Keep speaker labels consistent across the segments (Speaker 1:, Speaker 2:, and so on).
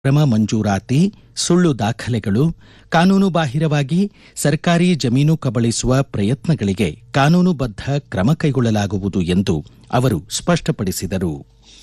Speaker 1: ಕ್ರಮ ಮಂಜೂರಾತಿ ಸುಳ್ಳು ದಾಖಲೆಗಳು ಕಾನೂನುಬಾಹಿರವಾಗಿ ಸರ್ಕಾರಿ ಜಮೀನು ಕಬಳಿಸುವ ಪ್ರಯತ್ನಗಳಿಗೆ ಕಾನೂನುಬದ್ಧ ಕ್ರಮ ಕೈಗೊಳ್ಳಲಾಗುವುದು ಎಂದು ಅವರು ಸ್ಪಷ್ಟಪಡಿಸಿದರು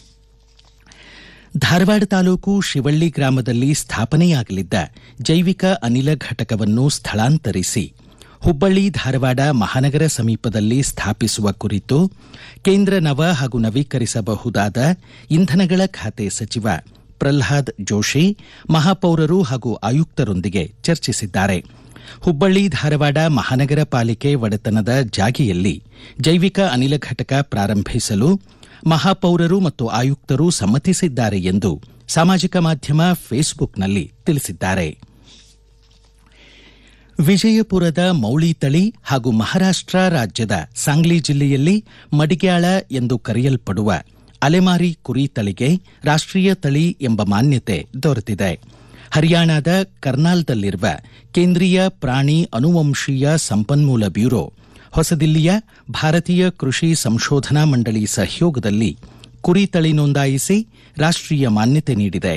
Speaker 1: ಧಾರವಾಡ ತಾಲೂಕು ಶಿವಳ್ಳಿ ಗ್ರಾಮದಲ್ಲಿ ಸ್ಥಾಪನೆಯಾಗಲಿದ್ದ ಜೈವಿಕ ಅನಿಲ ಘಟಕವನ್ನು ಸ್ಥಳಾಂತರಿಸಿ ಹುಬ್ಬಳ್ಳಿ ಧಾರವಾಡ ಮಹಾನಗರ ಸಮೀಪದಲ್ಲಿ ಸ್ಥಾಪಿಸುವ ಕುರಿತು ಕೇಂದ್ರ ನವ ಹಾಗೂ ನವೀಕರಿಸಬಹುದಾದ ಇಂಧನಗಳ ಖಾತೆ ಸಚಿವ ಪ್ರಲ್ಹಾದ್ ಜೋಶಿ ಮಹಾಪೌರರು ಹಾಗೂ ಆಯುಕ್ತರೊಂದಿಗೆ ಚರ್ಚಿಸಿದ್ದಾರೆ ಹುಬ್ಬಳ್ಳಿ ಧಾರವಾಡ ಮಹಾನಗರ ಪಾಲಿಕೆ ಒಡೆತನದ ಜಾಗೆಯಲ್ಲಿ ಜೈವಿಕ ಅನಿಲ ಘಟಕ ಪ್ರಾರಂಭಿಸಲು ಮಹಾಪೌರರು ಮತ್ತು ಆಯುಕ್ತರು ಸಮ್ಮತಿಸಿದ್ದಾರೆ ಎಂದು ಸಾಮಾಜಿಕ ಮಾಧ್ಯಮ ಫೇಸ್ಬುಕ್ನಲ್ಲಿ ತಿಳಿಸಿದ್ದಾರೆ ವಿಜಯಪುರದ ಮೌಳಿ ತಳಿ ಹಾಗೂ ಮಹಾರಾಷ್ಟ್ರ ರಾಜ್ಯದ ಸಾಂಗ್ಲಿ ಜಿಲ್ಲೆಯಲ್ಲಿ ಮಡಿಗ್ಯಾಳ ಎಂದು ಕರೆಯಲ್ಪಡುವ ಅಲೆಮಾರಿ ಕುರಿ ತಳಿಗೆ ರಾಷ್ಟೀಯ ತಳಿ ಎಂಬ ಮಾನ್ಯತೆ ದೊರೆತಿದೆ ಹರಿಯಾಣದ ಕರ್ನಾಲ್ದಲ್ಲಿರುವ ಕೇಂದ್ರೀಯ ಪ್ರಾಣಿ ಅನುವಂಶೀಯ ಸಂಪನ್ಮೂಲ ಬ್ಯೂರೋ ಹೊಸದಿಲ್ಲಿಯ ಭಾರತೀಯ ಕೃಷಿ ಸಂಶೋಧನಾ ಮಂಡಳಿ ಸಹಯೋಗದಲ್ಲಿ ಕುರಿ ತಳಿ ನೋಂದಾಯಿಸಿ ರಾಷ್ಟೀಯ ಮಾನ್ಯತೆ ನೀಡಿದೆ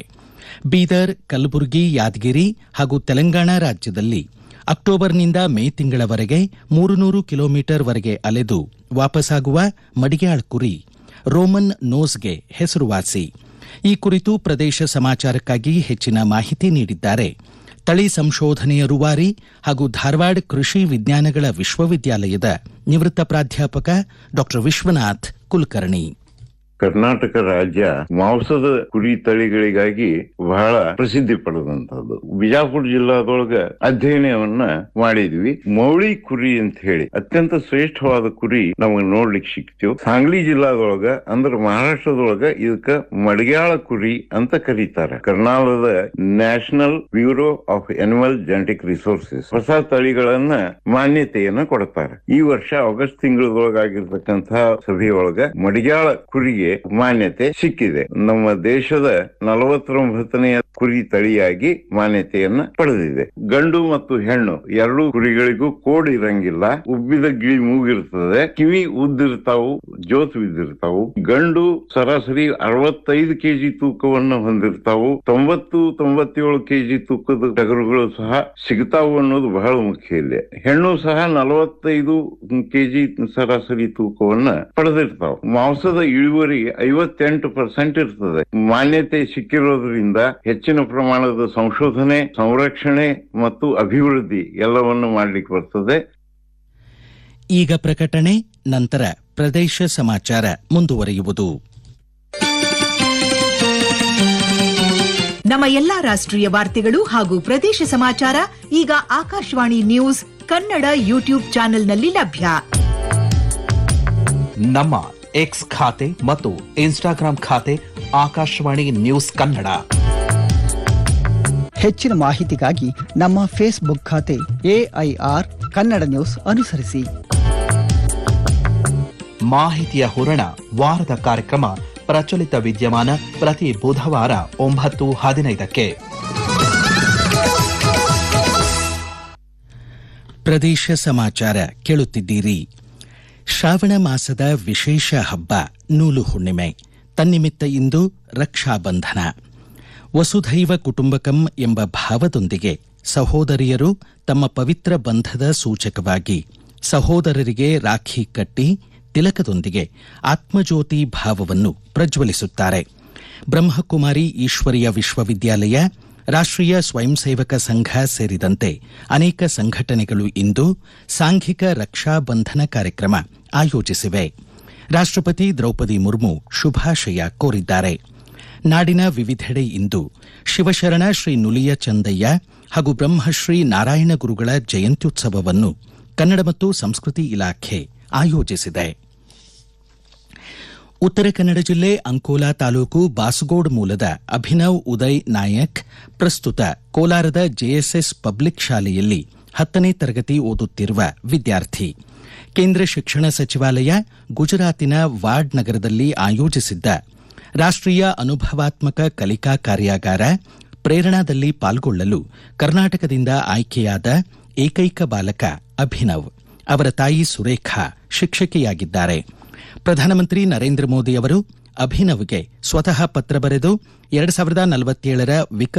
Speaker 1: ಬೀದರ್ ಕಲಬುರಗಿ ಯಾದಗಿರಿ ಹಾಗೂ ತೆಲಂಗಾಣ ರಾಜ್ಯದಲ್ಲಿ ಅಕ್ಟೋಬರ್ನಿಂದ ಮೇ ತಿಂಗಳವರೆಗೆ ಮೂರು ನೂರು ಕಿಲೋಮೀಟರ್ ವರೆಗೆ ಅಲೆದು ವಾಪಸ್ಸಾಗುವ ಮಡಿಗ್ಯಾಳ್ ಕುರಿ ರೋಮನ್ ನೋಸ್ಗೆ ಹೆಸರುವಾಸಿ ಈ ಕುರಿತು ಪ್ರದೇಶ ಸಮಾಚಾರಕ್ಕಾಗಿ ಹೆಚ್ಚಿನ ಮಾಹಿತಿ ನೀಡಿದ್ದಾರೆ ತಳಿ ಸಂಶೋಧನೆಯ ರೂವಾರಿ ಹಾಗೂ ಧಾರವಾಡ ಕೃಷಿ ವಿಜ್ಞಾನಗಳ ವಿಶ್ವವಿದ್ಯಾಲಯದ ನಿವೃತ್ತ ಪ್ರಾಧ್ಯಾಪಕ ಡಾ ವಿಶ್ವನಾಥ್ ಕುಲಕರ್ಣಿ
Speaker 2: ಕರ್ನಾಟಕ ರಾಜ್ಯ ಮಾಂಸದ ಕುರಿ ತಳಿಗಳಿಗಾಗಿ ಬಹಳ ಪ್ರಸಿದ್ಧಿ ಪಡೆದಂತದ್ದು ಬಿಜಾಪುರ ಜಿಲ್ಲಾದೊಳಗ ಅಧ್ಯಯನವನ್ನ ಮಾಡಿದ್ವಿ ಮೌಳಿ ಕುರಿ ಅಂತ ಹೇಳಿ ಅತ್ಯಂತ ಶ್ರೇಷ್ಠವಾದ ಕುರಿ ನಮಗೆ ನೋಡ್ಲಿಕ್ಕೆ ಸಿಕ್ತಿವ್ ಸಾಂಗ್ಲಿ ಜಿಲ್ಲಾದೊಳಗ ಅಂದ್ರ ಮಹಾರಾಷ್ಟ್ರದೊಳಗ ಇದಕ್ಕ ಮಡಗ್ಯಾಳ ಕುರಿ ಅಂತ ಕರೀತಾರೆ ಕರ್ನಾಟಕದ national bureau of animal genetic resources ಹೊಸ ತಳಿಗಳನ್ನ ಮಾನ್ಯತೆಯನ್ನ ಕೊಡ್ತಾರೆ ಈ ವರ್ಷ ಆಗಸ್ಟ್ ತಿಂಗಳದೊಳಗಾಗಿರ್ತಕ್ಕಂತಹ ಸಭೆಯೊಳಗ ಮಡಿಗ್ಯಾಳ ಕುರಿಗೆ ಮಾನ್ಯತೆ ಸಿಕ್ಕಿದೆ ನಮ್ಮ ದೇಶದ ನಲವತ್ತೊಂಬತ್ತನೆಯ ಕುರಿ ತಳಿಯಾಗಿ ಮಾನ್ಯತೆಯನ್ನ ಪಡೆದಿದೆ ಗಂಡು ಮತ್ತು ಹೆಣ್ಣು ಎರಡೂ ಕುರಿಗಳಿಗೂ ಕೋಡ್ ಇರಂಗಿಲ್ಲ ಉಬ್ಬಿದ ಗಿಳಿ ಮೂಗಿರ್ತದೆ ಕಿವಿ ಉದ್ದಿರ್ತಾವು ಜೋತ್ ಬಿದ್ದಿರ್ತಾವು ಗಂಡು ಸರಾಸರಿ ಅರವತ್ತೈದು ಕೆಜಿ ತೂಕವನ್ನು ಹೊಂದಿರ್ತಾವು ತೊಂಬತ್ತು ತೊಂಬತ್ತೇಳು ಕೆಜಿ ತೂಕದ ಟಗರುಗಳು ಸಹ ಸಿಗ್ತಾವು ಅನ್ನೋದು ಬಹಳ ಮುಖ್ಯ ಇಲ್ಲಿ ಹೆಣ್ಣು ಸಹ ನಲವತ್ತೈದು ಕೆಜಿ ಸರಾಸರಿ ತೂಕವನ್ನ ಪಡೆದಿರ್ತಾವ ಮಾಂಸದ ಇಳುವರಿ ಐವತ್ತೆಂಟು ಪರ್ಸೆಂಟ್ ಇರ್ತದೆ ಮಾನ್ಯತೆ ಸಿಕ್ಕಿರೋದ್ರಿಂದ ಹೆಚ್ಚಿನ ಪ್ರಮಾಣದ ಸಂಶೋಧನೆ ಸಂರಕ್ಷಣೆ ಮತ್ತು ಅಭಿವೃದ್ಧಿ ಎಲ್ಲವನ್ನು ಮಾಡ್ಲಿಕ್ಕೆ ಬರ್ತದೆ
Speaker 1: ಈಗ ಪ್ರಕಟಣೆ ನಂತರ ಪ್ರದೇಶ ಸಮಾಚಾರ ಮುಂದುವರಿಯುವುದು
Speaker 3: ನಮ್ಮ ಎಲ್ಲಾ ರಾಷ್ಟ್ರೀಯ ವಾರ್ತೆಗಳು ಹಾಗೂ ಪ್ರದೇಶ ಸಮಾಚಾರ ಈಗ ಆಕಾಶವಾಣಿ ನ್ಯೂಸ್ ಕನ್ನಡ ಯೂಟ್ಯೂಬ್ ಚಾನೆಲ್ನಲ್ಲಿ ಲಭ್ಯ
Speaker 4: ನಮ್ಮ ಎಕ್ಸ್ ಖಾತೆ ಮತ್ತು ಇನ್ಸ್ಟಾಗ್ರಾಂ ಖಾತೆ ಆಕಾಶವಾಣಿ ನ್ಯೂಸ್ ಕನ್ನಡ
Speaker 5: ಹೆಚ್ಚಿನ ಮಾಹಿತಿಗಾಗಿ ನಮ್ಮ ಫೇಸ್ಬುಕ್ ಖಾತೆ ಎಐಆರ್ ಕನ್ನಡ ನ್ಯೂಸ್ ಅನುಸರಿಸಿ
Speaker 4: ಮಾಹಿತಿಯ ಹೂರಣ ವಾರದ ಕಾರ್ಯಕ್ರಮ ಪ್ರಚಲಿತ ವಿದ್ಯಮಾನ ಪ್ರತಿ ಬುಧವಾರ ಒಂಬತ್ತು ಹದಿನೈದಕ್ಕೆ
Speaker 1: ಪ್ರದೇಶ ಸಮಾಚಾರ ಕೇಳುತ್ತಿದ್ದೀರಿ ಶ್ರಾವಣ ಮಾಸದ ವಿಶೇಷ ಹಬ್ಬ ನೂಲು ಹುಣ್ಣಿಮೆ ತನ್ನಿಮಿತ್ತ ಇಂದು ರಕ್ಷಾಬಂಧನ ವಸುಧೈವ ಕುಟುಂಬಕಂ ಎಂಬ ಭಾವದೊಂದಿಗೆ ಸಹೋದರಿಯರು ತಮ್ಮ ಪವಿತ್ರ ಬಂಧದ ಸೂಚಕವಾಗಿ ಸಹೋದರರಿಗೆ ರಾಖಿ ಕಟ್ಟಿ ತಿಲಕದೊಂದಿಗೆ ಆತ್ಮಜ್ಯೋತಿ ಭಾವವನ್ನು ಪ್ರಜ್ವಲಿಸುತ್ತಾರೆ ಬ್ರಹ್ಮಕುಮಾರಿ ಈಶ್ವರಿಯ ವಿಶ್ವವಿದ್ಯಾಲಯ ರಾಷ್ಟ್ರೀಯ ಸ್ವಯಂ ಸೇವಕ ಸಂಘ ಸೇರಿದಂತೆ ಅನೇಕ ಸಂಘಟನೆಗಳು ಇಂದು ಸಾಂಘಿಕ ರಕ್ಷಾ ಬಂಧನ ಕಾರ್ಯಕ್ರಮ ಆಯೋಜಿಸಿವೆ ರಾಷ್ಟ್ರಪತಿ ದ್ರೌಪದಿ ಮುರ್ಮು ಶುಭಾಶಯ ಕೋರಿದ್ದಾರೆ ನಾಡಿನ ವಿವಿಧೆಡೆ ಇಂದು ಶಿವಶರಣ ಶ್ರೀ ನುಲಿಯ ಚಂದಯ್ಯ ಹಾಗೂ ಬ್ರಹ್ಮಶ್ರೀ ನಾರಾಯಣ ಗುರುಗಳ ಜಯಂತ್ಯುತ್ಸವವನ್ನು ಕನ್ನಡ ಮತ್ತು ಸಂಸ್ಕೃತಿ ಇಲಾಖೆ ಆಯೋಜಿಸಿದೆ ಉತ್ತರ ಕನ್ನಡ ಜಿಲ್ಲೆ ಅಂಕೋಲಾ ತಾಲೂಕು ಬಾಸಗೋಡ್ ಮೂಲದ ಅಭಿನವ್ ಉದಯ್ ನಾಯಕ್ ಪ್ರಸ್ತುತ ಕೋಲಾರದ ಜೆಎಸ್ಎಸ್ ಪಬ್ಲಿಕ್ ಶಾಲೆಯಲ್ಲಿ ಹತ್ತನೇ ತರಗತಿ ಓದುತ್ತಿರುವ ವಿದ್ಯಾರ್ಥಿ ಕೇಂದ್ರ ಶಿಕ್ಷಣ ಸಚಿವಾಲಯ ಗುಜರಾತಿನ ವಾರ್ಡ್ ನಗರದಲ್ಲಿ ಆಯೋಜಿಸಿದ್ದ ರಾಷ್ಟ್ರೀಯ ಅನುಭವಾತ್ಮಕ ಕಲಿಕಾ ಕಾರ್ಯಾಗಾರ ಪ್ರೇರಣಾದಲ್ಲಿ ಪಾಲ್ಗೊಳ್ಳಲು ಕರ್ನಾಟಕದಿಂದ ಆಯ್ಕೆಯಾದ ಏಕೈಕ ಬಾಲಕ ಅಭಿನವ್ ಅವರ ತಾಯಿ ಸುರೇಖಾ ಶಿಕ್ಷಕಿಯಾಗಿದ್ದಾರೆ ಪ್ರಧಾನಮಂತ್ರಿ ನರೇಂದ್ರ ಮೋದಿ ಅವರು ಅಭಿನವ್ಗೆ ಸ್ವತಃ ಪತ್ರ ಬರೆದು ಎರಡು ಸಾವಿರದ ನಲವತ್ತೇಳರ ವಿಕ